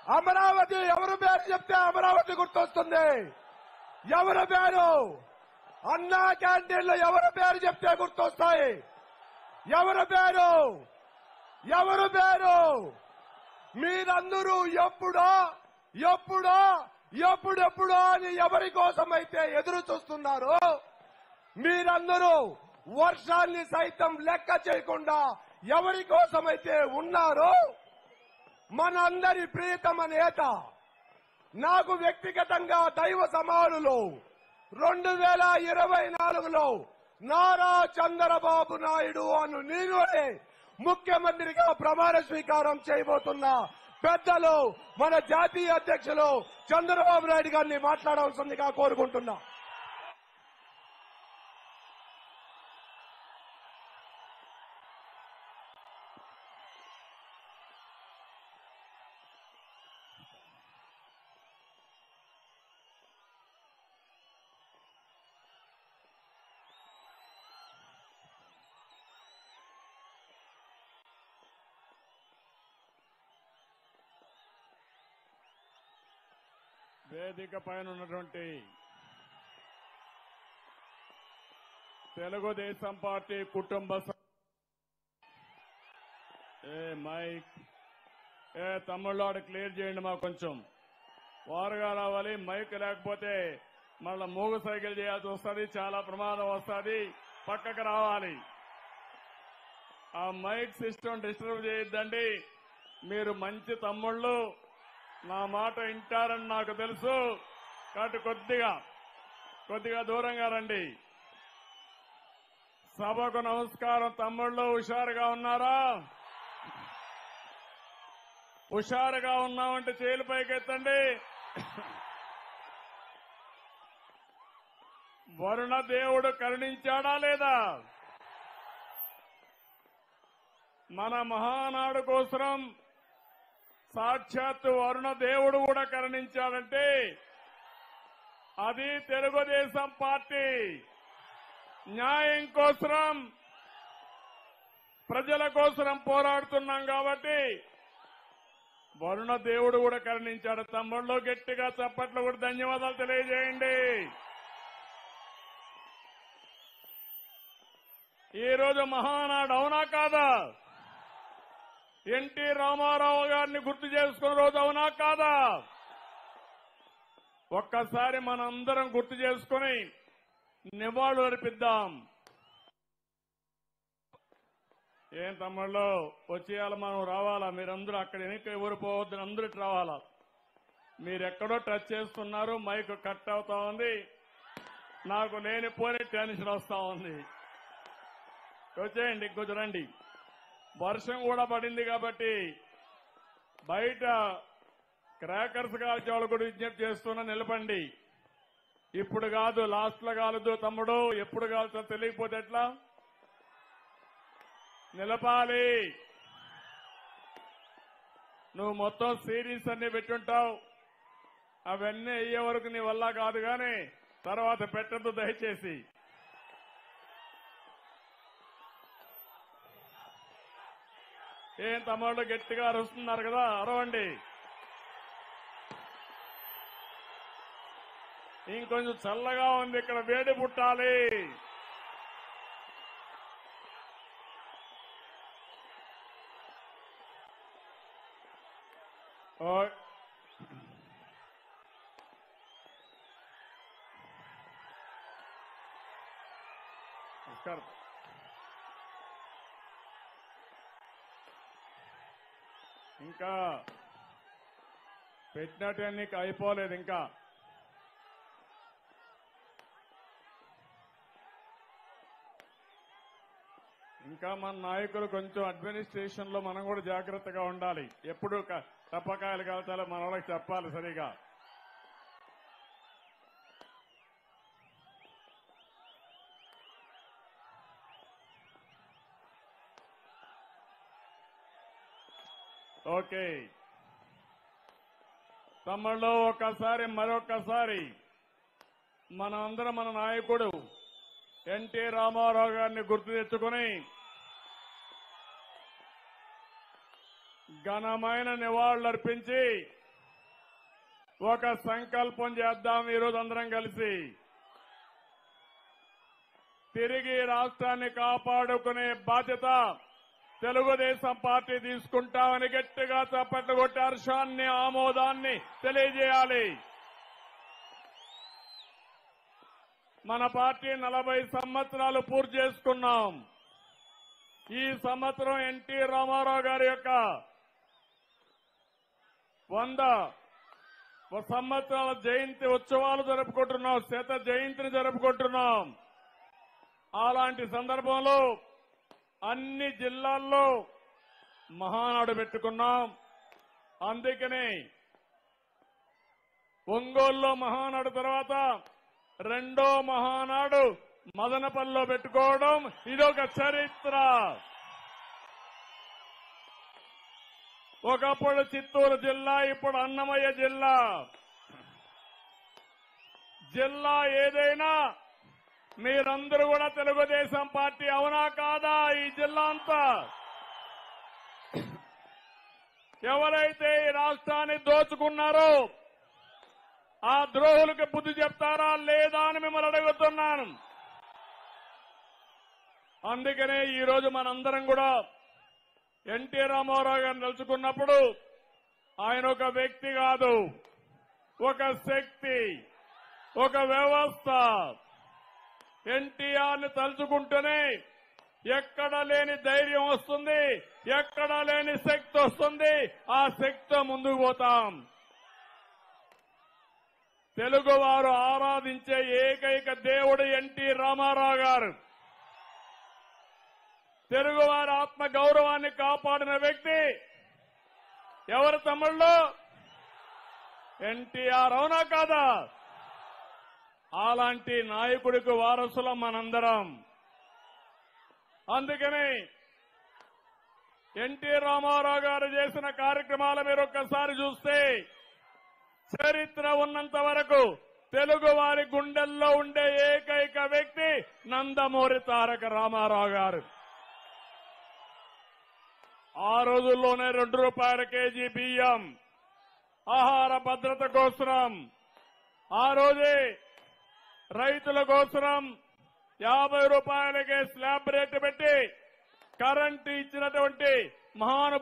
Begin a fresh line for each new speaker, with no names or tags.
అమరావతి ఎవరు పేరు చెప్తే అమరావతి గుర్తొస్తుంది ఎవరు పేరు అన్నా క్యాంటీన్లు ఎవరు పేరు చెప్తే గుర్తొస్తాయి ఎవరు పేరు ఎవరు పేరు మీరందరూ ఎప్పుడో ఎప్పుడో ఎప్పుడెప్పుడో అని ఎవరి కోసమైతే ఎదురు చూస్తున్నారు మీరందరూ వర్షాన్ని సైతం లెక్క చేయకుండా ఎవరి కోసమైతే ఉన్నారో మనందరి ప్రియతమ నేత నాకు వ్యక్తిగతంగా దైవ సమానులు రెండు వేల ఇరవై నాలుగులో నారా చంద్రబాబు నాయుడు అను నేనే ముఖ్యమంత్రిగా ప్రమాణ స్వీకారం చేయబోతున్న పెద్దలు మన జాతీయ అధ్యక్షులు చంద్రబాబు నాయుడు గారిని మాట్లాడవలసిందిగా కోరుకుంటున్నా
వేదిక పైన ఉన్నటువంటి తెలుగుదేశం పార్టీ కుటుంబ స- ఏ మైక్ ఏ తమ్ముళ్ళాడు క్లియర్ చేయండి మా కొంచెం వారుగా రావాలి మైక్ లేకపోతే మళ్ళా మూగు సైకిల్ చేయాల్సి వస్తుంది చాలా ప్రమాదం వస్తుంది పక్కకు రావాలి ఆ మైక్ సిస్టమ్ డిస్టర్బ్ చేయొద్దండి మీరు మంచి తమ్ముళ్ళు నా మాట వింటారని నాకు తెలుసు కాబట్టి కొద్దిగా కొద్దిగా దూరంగా రండి సభకు నమస్కారం తమ్ముళ్ళు హుషారుగా ఉన్నారా హుషారుగా ఉన్నామంటే చేలు పైకెత్తండి వరుణ దేవుడు కరుణించాడా లేదా మన మహానాడు కోసం సాక్షాత్తు వరుణ దేవుడు కూడా కరుణించాడంటే అది తెలుగుదేశం పార్టీ న్యాయం కోసం ప్రజల కోసం పోరాడుతున్నాం కాబట్టి వరుణ దేవుడు కూడా కరుణించాడు తమ్ముళ్ళు గట్టిగా చప్పట్లు కూడా ధన్యవాదాలు తెలియజేయండి ఈ రోజు మహానాడు అవునా కాదా ఎన్టీ రామారావు గారిని గుర్తు చేసుకున్న రోజు అవునా కాదా ఒక్కసారి మనందరం గుర్తు చేసుకుని నివాళులు అర్పిద్దాం ఏం తమ్ముళ్ళు వచ్చేయాల మనం రావాలా మీరందరూ అక్కడ వెనక్కి ఎవరు పోవద్దని అందరూ ఇటు రావాలా మీరెక్కడో టచ్ చేస్తున్నారు మైక్ కట్ అవుతా ఉంది నాకు లేనిపోని టెన్షన్ వస్తా ఉంది వచ్చేయండి కొంచెం రండి వర్షం కూడా పడింది కాబట్టి బయట క్రాకర్స్ కాల్చే వాళ్ళు కూడా విజ్ఞప్తి చేస్తున్నా నిలబండి ఇప్పుడు కాదు లాస్ట్ లో కాలదు తమ్ముడు ఎప్పుడు కాలుతో తెలియకపోతే ఎట్లా నిలపాలి నువ్వు మొత్తం సిరీస్ అన్ని పెట్టుంటావు అవన్నీ అయ్యే వరకు నీ వల్ల కాదు కానీ తర్వాత పెట్టద్దు దయచేసి ఏం తమ్ముళ్ళు గట్టిగా అరుస్తున్నారు కదా అరవండి ఇంకొంచెం చల్లగా ఉంది ఇక్కడ వేడి పుట్టాలి ఓ నమస్కారం ఇంకా పెట్టినట్టు నీకు అయిపోలేదు ఇంకా ఇంకా మన నాయకులు కొంచెం అడ్మినిస్ట్రేషన్ లో మనం కూడా జాగ్రత్తగా ఉండాలి ఎప్పుడు క- తప్పకాయలు కాల్చాలో మన వాళ్ళకి చెప్పాలి సరిగా ఓకే తమ్ముళ్ళు ఒక్కసారి మరొక్కసారి మన అందరం మన నాయకుడు ఎన్టీ రామారావు గారిని గుర్తు తెచ్చుకుని ఘనమైన నివాళులర్పించి ఒక సంకల్పం చేద్దాం ఈరోజు అందరం కలిసి తిరిగి రాష్ట్రాన్ని కాపాడుకునే బాధ్యత తెలుగుదేశం పార్టీ తీసుకుంటామని గట్టిగా చప్పట్లు కొట్టి హర్షాన్ని ఆమోదాన్ని తెలియజేయాలి మన పార్టీ నలభై సంవత్సరాలు పూర్తి చేసుకున్నాం ఈ సంవత్సరం ఎన్టీ రామారావు గారి యొక్క వంద సంవత్సరాల జయంతి ఉత్సవాలు జరుపుకుంటున్నాం శత జయంతిని జరుపుకుంటున్నాం అలాంటి సందర్భంలో అన్ని జిల్లాల్లో మహానాడు పెట్టుకున్నాం అందుకనే ఒంగోలులో మహానాడు తర్వాత రెండో మహానాడు మదనపల్లిలో పెట్టుకోవడం ఇదొక చరిత్ర ఒకప్పుడు చిత్తూరు జిల్లా ఇప్పుడు అన్నమయ్య జిల్లా జిల్లా ఏదైనా మీరందరూ కూడా తెలుగుదేశం పార్టీ అవునా కాదా ఈ జిల్లా అంతా ఎవరైతే ఈ రాష్ట్రాన్ని దోచుకున్నారో ఆ ద్రోహులకు బుద్ధి చెప్తారా లేదా అని మిమ్మల్ని అడుగుతున్నాను అందుకనే ఈ రోజు మనందరం కూడా ఎన్టీ రామారావు గారిని తలుచుకున్నప్పుడు ఆయన ఒక వ్యక్తి కాదు ఒక శక్తి ఒక వ్యవస్థ ఎన్టీఆర్ ని తలుచుకుంటూనే ఎక్కడ లేని ధైర్యం వస్తుంది ఎక్కడ లేని శక్తి వస్తుంది ఆ శక్తితో ముందుకు పోతాం తెలుగువారు ఆరాధించే ఏకైక దేవుడు ఎన్టీ రామారావు గారు తెలుగువారి ఆత్మ గౌరవాన్ని కాపాడిన వ్యక్తి ఎవరు తమ్ముళ్ళు ఎన్టీఆర్ అవునా కాదా అలాంటి నాయకుడికి వారసులం మనందరం అందుకని ఎన్టీ రామారావు గారు చేసిన కార్యక్రమాలు మీరు ఒక్కసారి చూస్తే చరిత్ర ఉన్నంత వరకు తెలుగు వారి గుండెల్లో ఉండే ఏకైక వ్యక్తి నందమూరి తారక రామారావు గారు ఆ రోజుల్లోనే రెండు రూపాయల కేజీ బియ్యం ఆహార భద్రత కోసం ఆ రోజే రైతుల కోసం యాభై రూపాయలకే స్లాబ్ రేటు పెట్టి కరెంటు ఇచ్చినటువంటి మహాను